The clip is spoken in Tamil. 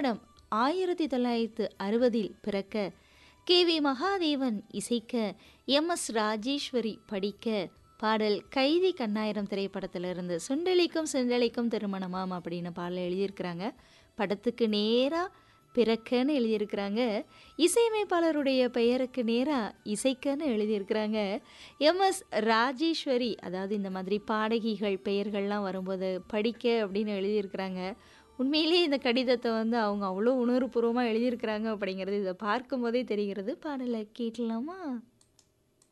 திரைப்படம் ஆயிரத்தி தொள்ளாயிரத்து அறுபதில் பிறக்க கே வி மகாதேவன் இசைக்க எம் எஸ் ராஜேஸ்வரி படிக்க பாடல் கைதி கண்ணாயிரம் திரைப்படத்திலிருந்து சுண்டலிக்கும் சுண்டலிக்கும் திருமணமாம் அப்படின்னு பாடல் எழுதியிருக்கிறாங்க படத்துக்கு நேராக பிறக்கன்னு எழுதியிருக்கிறாங்க இசையமைப்பாளருடைய பெயருக்கு நேராக இசைக்கன்னு எழுதியிருக்கிறாங்க எம் எஸ் ராஜேஸ்வரி அதாவது இந்த மாதிரி பாடகிகள் பெயர்கள்லாம் வரும்போது படிக்க அப்படின்னு எழுதியிருக்கிறாங்க உண்மையிலேயே இந்த கடிதத்தை வந்து அவங்க அவ்வளோ உணர்வுபூர்வமாக எழுதியிருக்கிறாங்க அப்படிங்கிறது இதை பார்க்கும்போதே தெரிகிறது பாடலை கேட்கலாமா